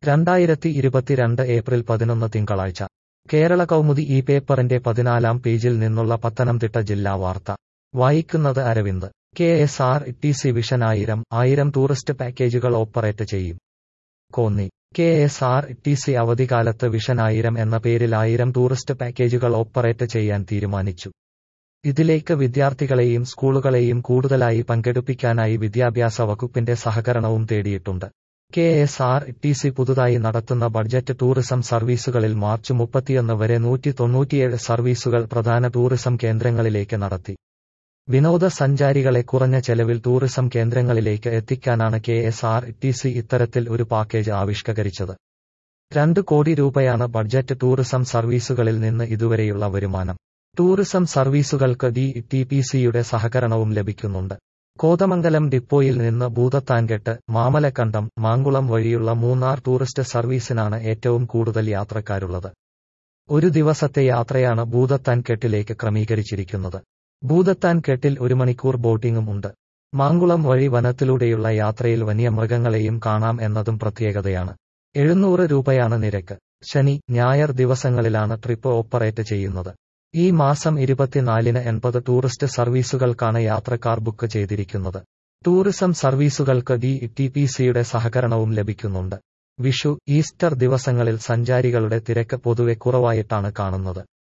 രണ്ടായിരത്തി ഇരുപത്തിരണ്ട് ഏപ്രിൽ പതിനൊന്ന് തിങ്കളാഴ്ച കേരള കൗമുദി ഈ പേപ്പറിന്റെ പതിനാലാം പേജിൽ നിന്നുള്ള പത്തനംതിട്ട ജില്ലാ വാർത്ത വായിക്കുന്നത് Aravind K S R T C vision ആയിരം ആയിരം ടൂറിസ്റ്റ് പാക്കേജുകൾ ഓപ്പറേറ്റ് ചെയ്യും Konni K S R T C അവധിക്കാലത്ത് വിഷൻ ആയിരം എന്ന പേരിൽ ആയിരം ടൂറിസ്റ്റ് പാക്കേജുകൾ ഓപ്പറേറ്റ് ചെയ്യാൻ തീരുമാനിച്ചു ഇതിലേക്ക് വിദ്യാർത്ഥികളെയും സ്കൂളുകളെയും കൂടുതലായി പങ്കെടുപ്പിക്കാനായി വിദ്യാഭ്യാസ വകുപ്പിന്റെ സഹകരണവും തേടിയിട്ടുണ്ട് K S R T C പുതുതായി നടത്തുന്ന ബഡ്ജറ്റ് ടൂറിസം സർവീസുകളിൽ മാർച്ച് മുപ്പത്തിയൊന്ന് വരെ നൂറ്റി തൊണ്ണൂറ്റിയേഴ് സർവീസുകൾ പ്രധാന ടൂറിസം കേന്ദ്രങ്ങളിലേക്ക് നടത്തി വിനോദസഞ്ചാരികളെ കുറഞ്ഞ ചെലവിൽ ടൂറിസം കേന്ദ്രങ്ങളിലേക്ക് എത്തിക്കാനാണ് K S R T C ഇത്തരത്തിൽ ഒരു പാക്കേജ് ആവിഷ്കരിച്ചത് രണ്ട് കോടി രൂപയാണ് ബഡ്ജറ്റ് ടൂറിസം സർവീസുകളിൽ നിന്ന് ഇതുവരെയുള്ള വരുമാനം ടൂറിസം സർവീസുകൾക്ക് ഡി ടി പി സിയുടെ സഹകരണവും ലഭിക്കുന്നുണ്ട് കോതമംഗലം ഡിപ്പോയിൽ നിന്ന് ഭൂതത്താൻകെട്ട് മാമലക്കണ്ടം മാങ്കുളം വഴിയുള്ള മൂന്നാർ ടൂറിസ്റ്റ് സർവീസിനാണ് ഏറ്റവും കൂടുതൽ യാത്രക്കാരുള്ളത് ഒരു ദിവസത്തെ യാത്രയാണ് ഭൂതത്താൻകെട്ടിലേക്ക് ക്രമീകരിച്ചിരിക്കുന്നത് ഭൂതത്താൻകെട്ടിൽ ഒരു മണിക്കൂർ ബോട്ടിംഗും ഉണ്ട് മാങ്കുളം വഴി വനത്തിലൂടെയുള്ള യാത്രയിൽ വന്യമൃഗങ്ങളെയും കാണാം എന്നതും പ്രത്യേകതയാണ് എഴുന്നൂറ് രൂപയാണ് നിരക്ക് ശനി ഞായർ ദിവസങ്ങളിലാണ് ട്രിപ്പ് ഓപ്പറേറ്റ് ചെയ്യുന്നത് ഈ മാസം ഇരുപത്തിനാലിന് എൺപത് ടൂറിസ്റ്റ് സർവീസുകൾക്കാണ് യാത്രക്കാർ ബുക്ക് ചെയ്തിരിക്കുന്നത് ടൂറിസം സർവീസുകൾക്ക് ഡി ടി പി സിയുടെ സഹകരണവും ലഭിക്കുന്നുണ്ട് വിഷു ഈസ്റ്റർ ദിവസങ്ങളിൽ സഞ്ചാരികളുടെ തിരക്ക് പൊതുവെ കുറവായിട്ടാണ് കാണുന്നത്